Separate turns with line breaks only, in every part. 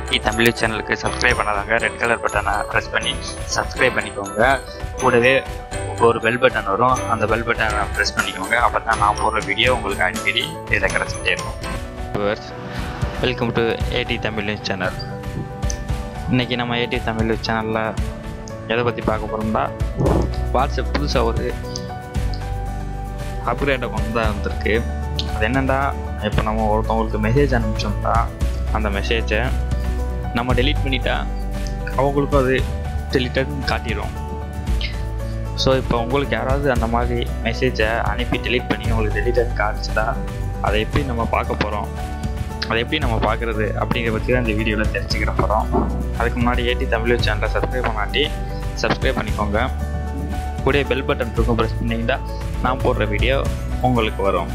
ஏடி தமிழ் சேனலுக்கு சப்ஸ்கிரைப் பண்ணாதாங்க red colour பட்டனை ப்ரெஸ் பண்ணி சப்ஸ்கிரைப் பண்ணிக்கோங்க கூடவே ஒரு பெல் பட்டன் வரும் அந்த பெல் பட்டனை ப்ரெஸ் பண்ணிக்கோங்க அப்போ தான் நான் போடுற வீடியோ உங்களுக்கு அடிக்கடி இதில் கிடச்சிட்டே இருக்கும் welcome to AD Tamil news channel இன்றைக்கி நம்ம ஏடி தமிழ் நியூஸ் சேனலில் எதை பற்றி பார்க்க போகிறோம்னா வாட்ஸ்அப் புதுசாக ஒரு அப்கிரேட்டை கொண்டு தான் வந்திருக்கு அது என்னென்னா இப்போ நம்ம ஒருத்தவங்களுக்கு மெசேஜ் அனுப்பிச்சோம்னா அந்த மெசேஜை நம்ம டெலீட் பண்ணிட்டா அவங்களுக்கும் அது டெலிட்டட்னு காட்டிடும் ஸோ இப்போ உங்களுக்கு யாராவது அந்த மாதிரி மெசேஜை அனுப்பி டெலீட் பண்ணி உங்களுக்கு டெலிட்டட் காட்டுச்சுதா அதை எப்படி நம்ம பார்க்க போகிறோம் அதை எப்படி நம்ம பார்க்குறது அப்படிங்கிற பற்றி தான் இந்த வீடியோவில் தெரிஞ்சுக்கிற போகிறோம் அதுக்கு முன்னாடி ஏடி தமிழ் சேனலை சப்ஸ்கிரைப் பண்ணாட்டி சப்ஸ்கிரைப் பண்ணிக்கோங்க கூடிய பெல் பட்டன் இருக்கும் ப்ரெஸ் பண்ணிங்கன்னா நான் போடுற வீடியோ உங்களுக்கு வரும்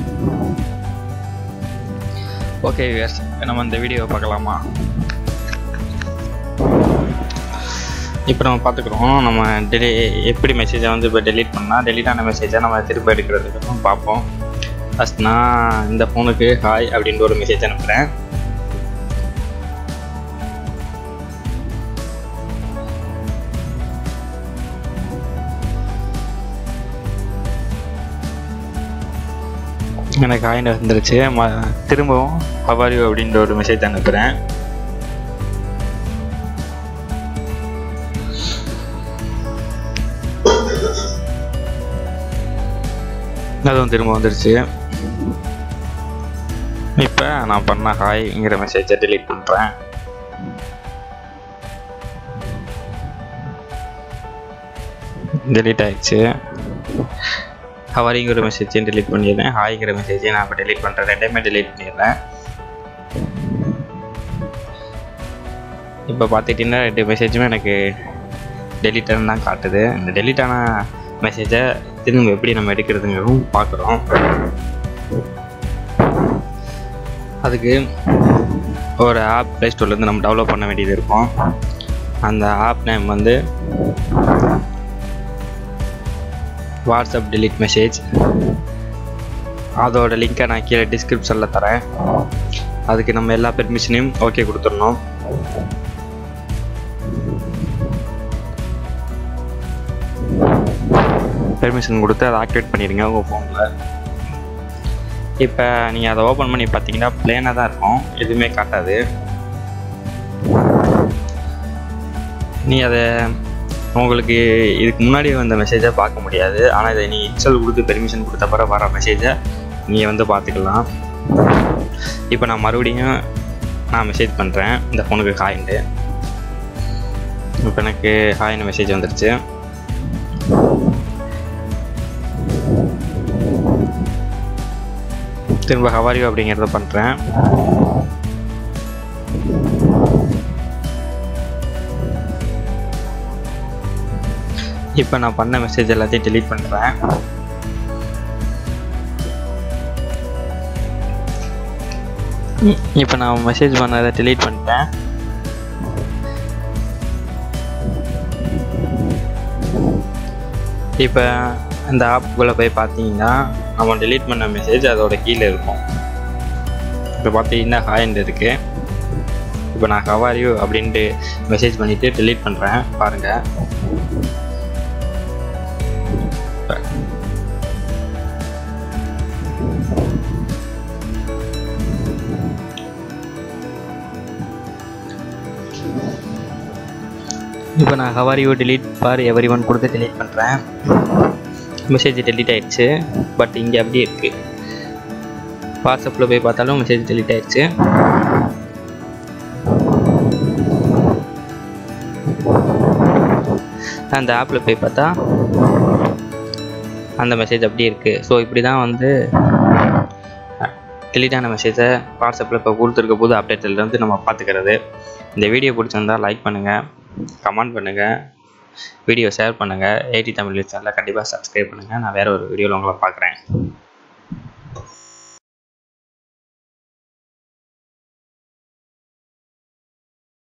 ஓகே வியர்ஸ் நம்ம இந்த வீடியோவை பார்க்கலாமா இப்போ நம்ம பார்த்துக்குறோம் நம்ம டெலி எப்படி மெசேஜை வந்து இப்போ டெலீட் பண்ணால் டெலீட் ஆன மெசேஜை நம்ம திரும்ப எடுக்கிறதுக்கு பார்ப்போம் ஃபஸ்ட் நான் இந்த ஃபோனுக்கு ஹாய் அப்படின்ற ஒரு மெசேஜ் அனுப்புகிறேன் எனக்கு ஹாய்னு வந்துருச்சு ம திரும்பவும் ஹவாரியோ அப்படின்ற ஒரு மெசேஜ் அனுப்புகிறேன் அதுவும் திரும்ப வந்துருச்சு இப்போ நான் பண்ண ஹாய்ங்கிற மெசேஜை டெலீட் பண்ணுறேன் டெலீட் ஆயிடுச்சு ஹவாரிங்கிற மெசேஜையும் டெலீட் பண்ணிடுறேன் ஹாய்ங்கிற மெசேஜையும் நான் இப்போ டெலீட் பண்ணுறேன் ரெண்டையுமே டெலீட் பண்ணிடுறேன் இப்போ பார்த்துக்கிட்டிங்கன்னா ரெண்டு மெசேஜுமே எனக்கு டெலீட்டட்னு தான் காட்டுது இந்த டெலீட் ஆன மெசேஜை திரும்ப எப்படி நம்ம எடுக்கிறதுங்கிறதும் பார்க்குறோம் அதுக்கு ஒரு ஆப் ப்ளே ஸ்டோர்லேருந்து நம்ம டெவலப் பண்ண வேண்டியது இருக்கும் அந்த ஆப் நேம் வந்து வாட்ஸ்அப் டெலிட் மெசேஜ் அதோட லிங்க்கை நான் கீழே டிஸ்கிரிப்ஷனில் தரேன் அதுக்கு நம்ம எல்லா பெர்மிஷனையும் ஓகே கொடுத்துடணும் பெர்மிஷன் கொடுத்து அதை ஆக்டிவேட் பண்ணிடுங்க உங்கள் ஃபோனில் இப்போ நீங்கள் அதை ஓப்பன் பண்ணி பார்த்தீங்கன்னா பிளேனாக தான் இருக்கும் எதுவுமே காட்டாது நீ அதை உங்களுக்கு இதுக்கு முன்னாடி வந்த மெசேஜை பார்க்க முடியாது ஆனால் இதை நீ இன்ஸ்டால் கொடுத்து பெர்மிஷன் கொடுத்த பிறகு வர மெசேஜை நீங்கள் வந்து பார்த்துக்கலாம் இப்போ நான் மறுபடியும் நான் மெசேஜ் பண்ணுறேன் இந்த ஃபோனுக்கு ஹாய்ன்ட்டு இப்போ எனக்கு ஹாய்னு மெசேஜ் வந்துருச்சு திரும்ப ஹவாரியோ அப்படிங்கிறத பண்ணுறேன் இப்போ நான் பண்ண மெசேஜ் எல்லாத்தையும் டெலீட் பண்ணுறேன் இப்போ நான் மெசேஜ் பண்ணதை டெலீட் பண்ணிட்டேன் இப்போ அந்த ஆப்புக்குள்ளே போய் பார்த்தீங்கன்னா நம்ம டெலீட் பண்ண மெசேஜ் அதோட கீழே இருக்கும் இப்போ பார்த்தீங்கன்னா ஹாய்ண்ட் இருக்குது இப்போ நான் ஹவாரியூ அப்படின்ட்டு மெசேஜ் பண்ணிவிட்டு டெலீட் பண்ணுறேன் பாருங்கள் இப்போ நான் ஹவாரியோ டெலீட் பார் எவரி ஒன் கொடுத்து டெலீட் பண்ணுறேன் மெசேஜ் டெலீட் ஆயிடுச்சு பட் இங்கே அப்படியே இருக்குது வாட்ஸ்அப்பில் போய் பார்த்தாலும் மெசேஜ் டெலீட் ஆயிடுச்சு அந்த ஆப்பில் போய் பார்த்தா அந்த மெசேஜ் அப்படியே இருக்குது ஸோ இப்படி தான் வந்து டெலீட் ஆன மெசேஜை வாட்ஸ்அப்பில் இப்போ கொடுத்துருக்க போது அப்டேட்லேருந்து நம்ம பார்த்துக்கிறது இந்த வீடியோ பிடிச்சிருந்தா லைக் பண்ணுங்கள் கமெண்ட் பண்ணுங்கள் வீடியோ ஷேர் பண்ணுங்கள் ஏடி தமிழ் சேனலில் கண்டிப்பாக சப்ஸ்கிரைப் பண்ணுங்கள் நான் வேறு ஒரு வீடியோவில் உங்களை பார்க்குறேன்